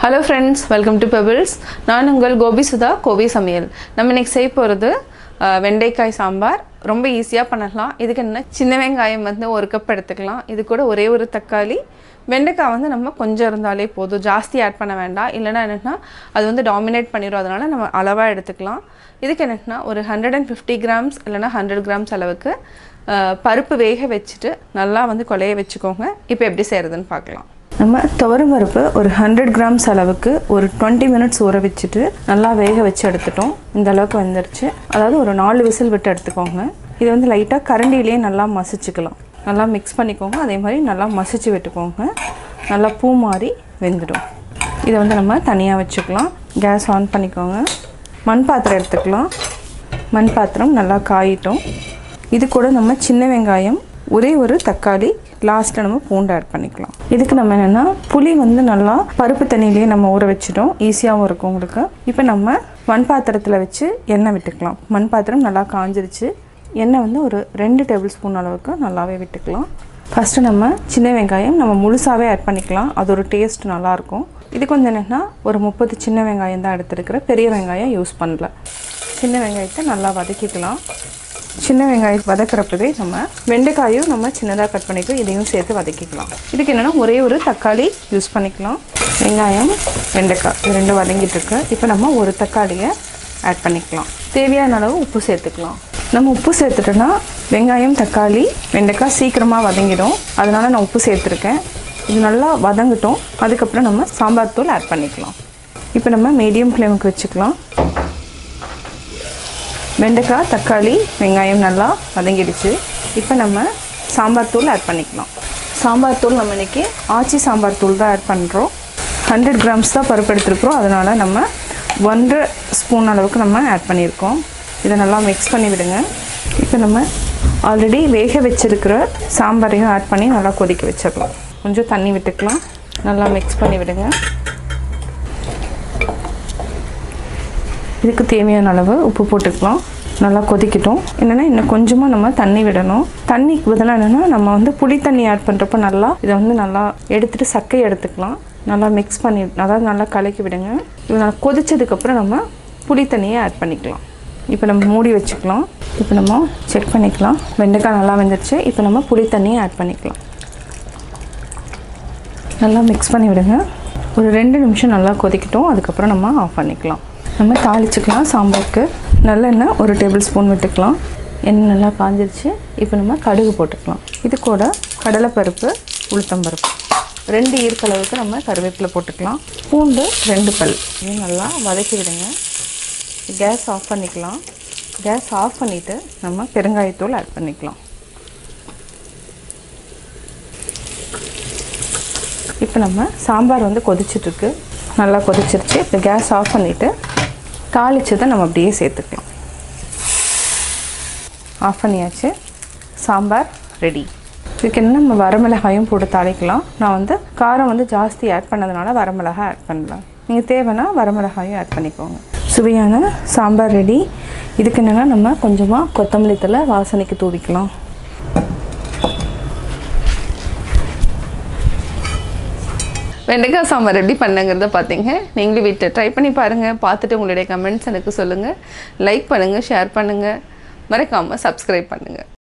hello friends welcome to Pebbles நான் உங்கள் கோபி சுதா கோபி சமையல் நம்ம இன்னைக்கு செய்ய போகிறது வெண்டைக்காய் சாம்பார் ரொம்ப ஈஸியாக பண்ணலாம் இதுக்கு என்ன சின்ன வெங்காயம் வந்து ஒரு கப் எடுத்துக்கலாம் இது கூட ஒரே ஒரு தக்காளி வெண்டைக்காய் வந்து நம்ம கொஞ்சம் இருந்தாலே போதும் ஜாஸ்தி ஆட் பண்ண வேண்டாம் இல்லைன்னா என்னென்னா அது வந்து டாமினேட் பண்ணிடும் அதனால நம்ம அளவாக எடுத்துக்கலாம் இதுக்கு என்னென்னா ஒரு ஹண்ட்ரட் அண்ட் ஃபிஃப்டி கிராம்ஸ் இல்லைனா ஹண்ட்ரட் கிராம்ஸ் அளவுக்கு அஹ், பருப்பு வேக வச்சுட்டு நல்லா வந்து கொலைய வச்சுக்கோங்க இப்போ எப்படி செய்கிறதுன்னு பார்க்கலாம் நம்ம துவரம் பருப்பு ஒரு ஹண்ட்ரட் கிராம்ஸ் அளவுக்கு ஒரு டுவெண்ட்டி மினிட்ஸ் ஊற வச்சுட்டு நல்லா வேக வச்சு எடுத்துட்டோம் இந்த அளவுக்கு வந்துருச்சு அதாவது ஒரு நாலு விசில் விட்டு எடுத்துக்கோங்க இது வந்து லைட்டாக கரண்டிலேயே நல்லா மசிச்சுக்கலாம் நல்லா மிக்ஸ் பண்ணிக்கோங்க அதே மாதிரி நல்லா மசிச்சு விட்டுக்கோங்க நல்லா பூ மாதிரி வெந்துடும் இதை வந்து நம்ம தனியாக வச்சுக்கலாம் கேஸ் ஆன் பண்ணிக்கோங்க மண் பாத்திரம் எடுத்துக்கலாம் மண் பாத்திரம் நல்லா காயிட்டோம் இது கூட நம்ம சின்ன வெங்காயம் ஒரே ஒரு தக்காளி லாஸ்ட்டில் நம்ம பூண்டு ஆட் பண்ணிக்கலாம் இதுக்கு நம்ம என்னென்னா புளி வந்து நல்லா பருப்பு தண்ணியிலேயே நம்ம ஊற வச்சிட்டோம் ஈஸியாகவும் இருக்கும் உங்களுக்கு இப்போ நம்ம மண் பாத்திரத்தில் வச்சு எண்ணெய் விட்டுக்கலாம் மண் பாத்திரம் நல்லா காஞ்சிருச்சு எண்ணெய் வந்து ஒரு ரெண்டு டேபிள் ஸ்பூன் அளவுக்கு நல்லாவே விட்டுக்கலாம் ஃபஸ்ட்டு நம்ம சின்ன வெங்காயம் நம்ம முழுசாகவே ஆட் பண்ணிக்கலாம் அது ஒரு டேஸ்ட் நல்லாயிருக்கும் இதுக்கு வந்து என்னென்னா ஒரு முப்பது சின்ன வெங்காயம் தான் எடுத்துருக்கிறேன் பெரிய வெங்காயம் யூஸ் பண்ணல சின்ன வெங்காயத்தை நல்லா வதக்கிக்கலாம் சின்ன வெங்காயம் வதக்கிறப்பவே நம்ம வெண்டைக்காயும் நம்ம சின்னதாக கட் பண்ணிக்கலாம் இதையும் சேர்த்து வதக்கிக்கலாம் இதுக்கு என்னென்னா ஒரே ஒரு தக்காளி யூஸ் பண்ணிக்கலாம் வெங்காயம் வெண்டைக்காய் இது ரெண்டும் வதங்கிட்டு இருக்கு இப்போ நம்ம ஒரு தக்காளியை ஆட் பண்ணிக்கலாம் தேவையான அளவு உப்பு சேர்த்துக்கலாம் நம்ம உப்பு சேர்த்துட்டோன்னா வெங்காயம் தக்காளி வெண்டைக்காய் சீக்கிரமாக வதங்கிடும் அதனால நான் உப்பு சேர்த்துருக்கேன் இது நல்லா வதங்கட்டும் அதுக்கப்புறம் நம்ம சாம்பார் தூள் ஆட் பண்ணிக்கலாம் இப்போ நம்ம மீடியம் ஃப்ளேமுக்கு வச்சுக்கலாம் வெண்டைக்காய் தக்காளி வெங்காயம் நல்லா வதங்கிடுச்சு இப்போ நம்ம சாம்பார் தூள் ஆட் பண்ணிக்கலாம் சாம்பார் தூள் நம்ம இன்றைக்கி ஆச்சி சாம்பார் தூள் தான் ஆட் பண்ணுறோம் ஹண்ட்ரட் கிராம்ஸ் தான் பருப்பு எடுத்துருக்குறோம் அதனால் நம்ம ஒன்றரை ஸ்பூன் அளவுக்கு நம்ம ஆட் பண்ணியிருக்கோம் இதை நல்லா மிக்ஸ் பண்ணி விடுங்க இப்போ நம்ம ஆல்ரெடி வேக வச்சிருக்கிற சாம்பாரையும் ஆட் பண்ணி நல்லா கொதிக்க வச்சிடலாம் கொஞ்சம் தண்ணி விட்டுக்கலாம் நல்லா மிக்ஸ் பண்ணி விடுங்க இதுக்கு தேவையான அளவு உப்பு போட்டுக்கலாம் நல்லா கொதிக்கட்டும் என்னென்னா இன்னும் கொஞ்சமாக நம்ம தண்ணி விடணும் தண்ணிக்கு பதிலாக என்னென்னா நம்ம வந்து புளி தண்ணி ஆட் பண்ணுறப்ப நல்லா இதை வந்து நல்லா எடுத்துகிட்டு சக்கை எடுத்துக்கலாம் நல்லா மிக்ஸ் பண்ணி அதாவது நல்லா கலக்கி விடுங்க இது நல்லா கொதிச்சதுக்கப்புறம் நம்ம புளி தண்ணியை ஆட் பண்ணிக்கலாம் இப்போ நம்ம மூடி வச்சுக்கலாம் இப்போ நம்ம செக் பண்ணிக்கலாம் வெண்டைக்காய் நல்லா வெந்துருச்சு இப்போ நம்ம புளி தண்ணியை ஆட் பண்ணிக்கலாம் நல்லா மிக்ஸ் பண்ணி விடுங்க ஒரு ரெண்டு நிமிஷம் நல்லா கொதிக்கட்டும் அதுக்கப்புறம் நம்ம ஆஃப் பண்ணிக்கலாம் நம்ம தாளிச்சுக்கலாம் சாம்பாருக்கு நல்லெண்ணெய் ஒரு டேபிள் ஸ்பூன் விட்டுக்கலாம் எண்ணெய் நல்லா காஞ்சிருச்சு இப்போ நம்ம கடுகு போட்டுக்கலாம் இது கூட கடலைப்பருப்பு உளுத்தம்பருப்பு ரெண்டு ஈர்க்களவுக்கு நம்ம கருவேப்பிலை போட்டுக்கலாம் பூண்டு ரெண்டு பல் இது நல்லா வதக்கி விடுங்க கேஸ் ஆஃப் பண்ணிக்கலாம் கேஸ் ஆஃப் பண்ணிவிட்டு நம்ம பெருங்காயத்தூள் ஆட் பண்ணிக்கலாம் இப்போ நம்ம சாம்பார் வந்து கொதிச்சிட்ருக்கு நல்லா கொதிச்சிருச்சு இப்போ கேஸ் ஆஃப் பண்ணிவிட்டு தாளிச்சதை நம்ம அப்படியே சேர்த்துக்கலாம் ஆஃப் பண்ணியாச்சு சாம்பார் ரெடி இதுக்கு என்ன நம்ம வரமிளகாயும் போட்டு தாளிக்கலாம் நான் வந்து காரம் வந்து ஜாஸ்தி ஆட் பண்ணதுனால வரமிளகாய் ஆட் பண்ணலாம் நீங்கள் தேவைன்னா வரமிளகாயும் ஆட் பண்ணிக்கோங்க சுவையான சாம்பார் ரெடி இதுக்கு என்னென்னா நம்ம கொஞ்சமாக கொத்தமல்லி தழை வாசனைக்கு தூவிக்கலாம் வெண்டைக்காய் சாம்பார் எப்படி பண்ணுங்கிறத பார்த்தீங்க நீங்களும் வீட்டில் ட்ரை பண்ணி பாருங்கள் பார்த்துட்டு உங்களுடைய கமெண்ட்ஸ் எனக்கு சொல்லுங்கள் லைக் பண்ணுங்கள் ஷேர் பண்ணுங்கள் மறக்காமல் சப்ஸ்கிரைப் பண்ணுங்கள்